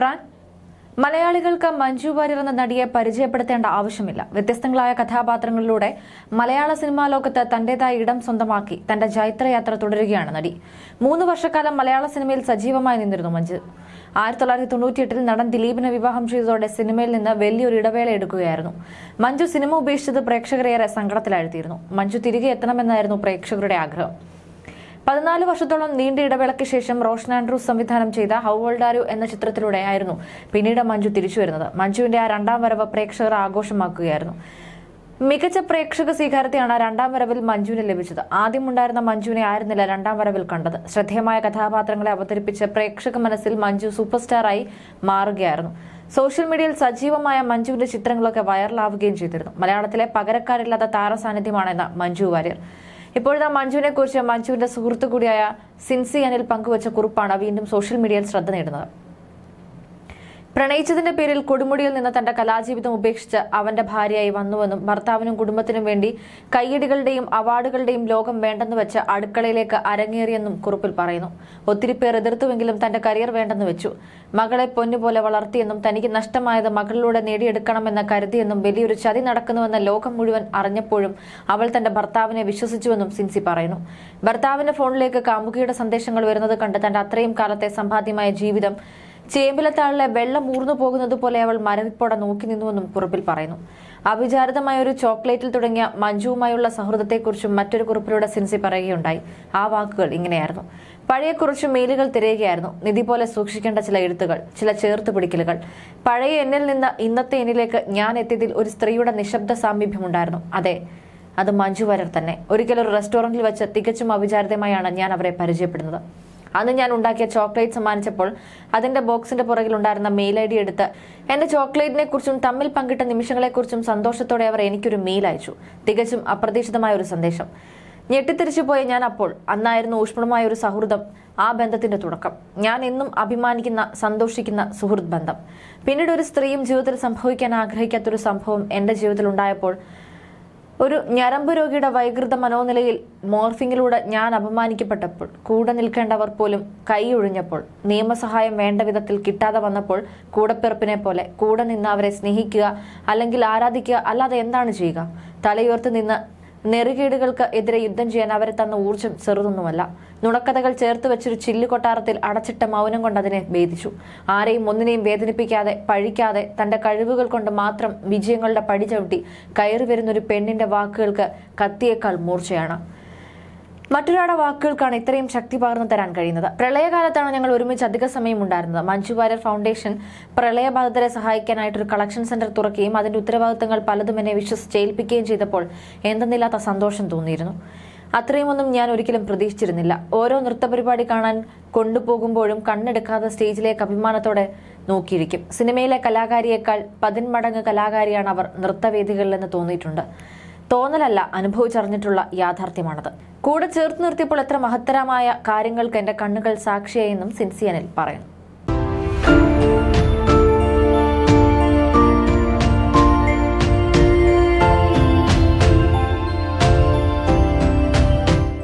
ജിബ്രാൻ മലയാളികൾക്ക് മഞ്ജു വാര്യർ എന്ന നടിയെ പരിചയപ്പെടുത്തേണ്ട ആവശ്യമില്ല വ്യത്യസ്തങ്ങളായ കഥാപാത്രങ്ങളിലൂടെ മലയാള സിനിമാ ലോകത്ത് തന്റേതായ ഇടം സ്വന്തമാക്കി തന്റെ ജൈത്രയാത്ര തുടരുകയാണ് നടി മൂന്ന് വർഷക്കാലം മലയാള സിനിമയിൽ സജീവമായി നിന്നിരുന്നു മഞ്ജു ആയിരത്തി തൊള്ളായിരത്തി തൊണ്ണൂറ്റിയെട്ടിൽ നടൻ ദിലീപിനെ വിവാഹം ചെയ്തതോടെ സിനിമയിൽ നിന്ന് വലിയൊരു ഇടവേള എടുക്കുകയായിരുന്നു മഞ്ജു സിനിമ ഉപേക്ഷിച്ചത് പ്രേക്ഷകരേറെ സങ്കടത്തിലാഴ്ത്തിയിരുന്നു മഞ്ജു തിരികെ എത്തണമെന്നായിരുന്നു പ്രേക്ഷകരുടെ ആഗ്രഹം പതിനാല് വർഷത്തോളം നീണ്ട ഇടവേളയ്ക്ക് ശേഷം റോഷൻ ആൻഡ്രൂസ് സംവിധാനം ചെയ്ത ഹൗ ഓൾഡ് ആർ യു എന്ന ചിത്രത്തിലൂടെ ആയിരുന്നു പിന്നീട് മഞ്ജു തിരിച്ചു വരുന്നത് മഞ്ജുവിന്റെ ആ രണ്ടാം വരവ് പ്രേക്ഷകർ ആഘോഷമാക്കുകയായിരുന്നു മികച്ച പ്രേക്ഷക സ്വീകാര്യത്തെയാണ് രണ്ടാം വരവിൽ മഞ്ജുവിന് ലഭിച്ചത് ആദ്യമുണ്ടായിരുന്ന മഞ്ജുവിനെ ആയിരുന്നില്ല രണ്ടാം വരവിൽ കണ്ടത് ശ്രദ്ധേയമായ കഥാപാത്രങ്ങളെ അവതരിപ്പിച്ച് പ്രേക്ഷക മനസ്സിൽ മഞ്ജു സൂപ്പർ സ്റ്റാറായി മാറുകയായിരുന്നു സോഷ്യൽ മീഡിയയിൽ സജീവമായ മഞ്ജുവിന്റെ ചിത്രങ്ങളൊക്കെ വൈറലാവുകയും ചെയ്തിരുന്നു മലയാളത്തിലെ പകരക്കാരില്ലാത്ത താരസാന്നിധ്യമാണെന്ന് മഞ്ജു വാര്യർ ഇപ്പോഴത്തെ മഞ്ജുവിനെ കുറിച്ച് മഞ്ജുവിന്റെ സുഹൃത്തു കൂടിയായ സിൻസി അനിൽ പങ്കുവച്ച കുറിപ്പാണ് വീണ്ടും സോഷ്യൽ മീഡിയയിൽ ശ്രദ്ധ നേടുന്നത് പ്രണയിച്ചതിന്റെ പേരിൽ കൊടുമുടിയിൽ നിന്ന് തന്റെ കലാജീവിതം ഉപേക്ഷിച്ച് അവന്റെ ഭാര്യയായി വന്നുവെന്നും ഭർത്താവിനും കുടുംബത്തിനും വേണ്ടി കയ്യടികളുടെയും അവാർഡുകളുടെയും ലോകം വേണ്ടെന്ന് വെച്ച് അടുക്കളയിലേക്ക് അരങ്ങേറിയെന്നും കുറിപ്പിൽ പറയുന്നു ഒത്തിരി പേർ എതിർത്തുവെങ്കിലും തന്റെ കരിയർ വേണ്ടെന്ന് വെച്ചു മകളെ പൊന്നുപോലെ വളർത്തിയെന്നും തനിക്ക് നഷ്ടമായത് മകളിലൂടെ നേടിയെടുക്കണമെന്ന് കരുതിയെന്നും വലിയൊരു ചതി നടക്കുന്നുവെന്ന ലോകം മുഴുവൻ അറിഞ്ഞപ്പോഴും അവൾ തന്റെ ഭർത്താവിനെ വിശ്വസിച്ചുവെന്നും സിൻസി പറയുന്നു ഭർത്താവിന്റെ ഫോണിലേക്ക് കാമുകിയുടെ സന്ദേശങ്ങൾ വരുന്നത് കണ്ട് തന്റെ അത്രയും കാലത്തെ സമ്പാദ്യമായ ജീവിതം ചേമ്പിലത്താളിലെ വെള്ളം ഊർന്നു പോകുന്നത് പോലെ അവൾ മരവിപ്പോടെ നോക്കി നിന്നുവെന്നും കുറിപ്പിൽ പറയുന്നു അവിചാരിതമായ ഒരു ചോക്ലേറ്റിൽ തുടങ്ങിയ മഞ്ജുവുമായുള്ള സൗഹൃദത്തെക്കുറിച്ചും മറ്റൊരു കുറിപ്പിലൂടെ സിൻസി പറയുകയുണ്ടായി ആ വാക്കുകൾ ഇങ്ങനെയായിരുന്നു പഴയ കുറച്ച് മെയിലുകൾ തിരയുകയായിരുന്നു നിധി പോലെ സൂക്ഷിക്കേണ്ട ചില എഴുത്തുകൾ ചില ചേർത്ത് പിടിക്കലുകൾ പഴയ എന്നിൽ നിന്ന് ഇന്നത്തെ എന്നിലേക്ക് ഞാൻ എത്തിയതിൽ ഒരു സ്ത്രീയുടെ നിശബ്ദ സാമീപ്യമുണ്ടായിരുന്നു അതെ അത് മഞ്ജു വാര്യർ തന്നെ ഒരിക്കൽ ഒരു റെസ്റ്റോറന്റിൽ വെച്ച് തികച്ചും അവിചാരിതമായാണ് ഞാൻ അവരെ പരിചയപ്പെടുന്നത് അന്ന് ഞാൻ ഉണ്ടാക്കിയ ചോക്ലേറ്റ് സമ്മാനിച്ചപ്പോൾ അതിന്റെ ബോക്സിന്റെ പുറകിൽ ഉണ്ടായിരുന്ന മെയിൽ ഐ ഡി എടുത്ത് എന്റെ ചോക്ലേറ്റിനെ കുറിച്ചും തമ്മിൽ പങ്കിട്ട നിമിഷങ്ങളെക്കുറിച്ചും സന്തോഷത്തോടെ അവർ എനിക്കൊരു മെയിൽ അയച്ചു തികച്ചും അപ്രതീക്ഷിതമായ ഒരു സന്ദേശം ഞെട്ടിത്തിരിച്ചു പോയ ഞാൻ അപ്പോൾ അന്നായിരുന്നു ഊഷ്മളമായ ഒരു സൗഹൃദം ആ ബന്ധത്തിന്റെ തുടക്കം ഞാൻ എന്നും അഭിമാനിക്കുന്ന സന്തോഷിക്കുന്ന സുഹൃത്ത് ബന്ധം പിന്നീട് ഒരു സ്ത്രീയും ജീവിതത്തിൽ സംഭവിക്കാൻ ആഗ്രഹിക്കാത്തൊരു സംഭവം എന്റെ ജീവിതത്തിൽ ഉണ്ടായപ്പോൾ ഒരു ഞരമ്പ് രോഗിയുടെ വൈകൃത മനോനിലയിൽ മോർഫിങ്ങിലൂടെ ഞാൻ അപമാനിക്കപ്പെട്ടപ്പോൾ കൂടെ നിൽക്കേണ്ടവർ പോലും കൈയൊഴിഞ്ഞപ്പോൾ നിയമസഹായം വേണ്ട വിധത്തിൽ കിട്ടാതെ വന്നപ്പോൾ കൂടപ്പിറപ്പിനെ പോലെ കൂടെ നിന്ന് അവരെ സ്നേഹിക്കുക അല്ലെങ്കിൽ ആരാധിക്കുക അല്ലാതെ എന്താണ് ചെയ്യുക തലയുയർത്തി നിന്ന് നെറുകേടുകൾക്ക് എതിരെ യുദ്ധം ചെയ്യാൻ അവരെ തന്ന ഊർജം ചെറുതൊന്നുമല്ല നുണക്കഥകൾ ചേർത്ത് വെച്ചൊരു ചില്ലു കൊട്ടാരത്തിൽ അടച്ചിട്ട മൗനം കൊണ്ട് അതിനെ ഭേദിച്ചു ആരെയും ഒന്നിനെയും വേദനിപ്പിക്കാതെ പഴിക്കാതെ തന്റെ കഴിവുകൾ കൊണ്ട് മാത്രം വിജയങ്ങളുടെ പടി ചവിട്ടി കയറി വരുന്ന ഒരു പെണ്ണിന്റെ വാക്കുകൾക്ക് കത്തിയേക്കാൾ മൂർച്ചയാണ് മറ്റൊരാളുടെ വാക്കുകൾക്കാണ് ഇത്രയും ശക്തി പകർന്നു തരാൻ കഴിയുന്നത് പ്രളയകാലത്താണ് ഞങ്ങൾ ഒരുമിച്ച് അധിക സമയം ഉണ്ടായിരുന്നത് മഞ്ജു വാര്യർ ഫൗണ്ടേഷൻ പ്രളയബാധിതരെ സഹായിക്കാനായിട്ട് ഒരു കളക്ഷൻ സെന്റർ തുറക്കുകയും അതിന്റെ ഉത്തരവാദിത്തങ്ങൾ പലതും എന്നെ വിശ്വസിച്ച് ഏൽപ്പിക്കുകയും ചെയ്തപ്പോൾ എന്തെന്നില്ലാത്ത സന്തോഷം തോന്നിയിരുന്നു അത്രയുമൊന്നും ഞാൻ ഒരിക്കലും പ്രതീക്ഷിച്ചിരുന്നില്ല ഓരോ നൃത്തപരിപാടി കാണാൻ കൊണ്ടുപോകുമ്പോഴും കണ്ണെടുക്കാതെ സ്റ്റേജിലേക്ക് അഭിമാനത്തോടെ നോക്കിയിരിക്കും സിനിമയിലെ കലാകാരിയേക്കാൾ പതിന്മടങ്ങ് കലാകാരിയാണ് അവർ നൃത്തവേദികളിലെന്ന് തോന്നിയിട്ടുണ്ട് തോന്നലല്ല അനുഭവിച്ചറിഞ്ഞിട്ടുള്ള യാഥാർത്ഥ്യമാണത് കൂടെ ചേർത്ത് നിർത്തിയപ്പോൾ എത്ര മഹത്തരമായ കാര്യങ്ങൾക്ക് എന്റെ കണ്ണുകൾ സാക്ഷിയായെന്നും സിൻസിയനിൽ പറയുന്നു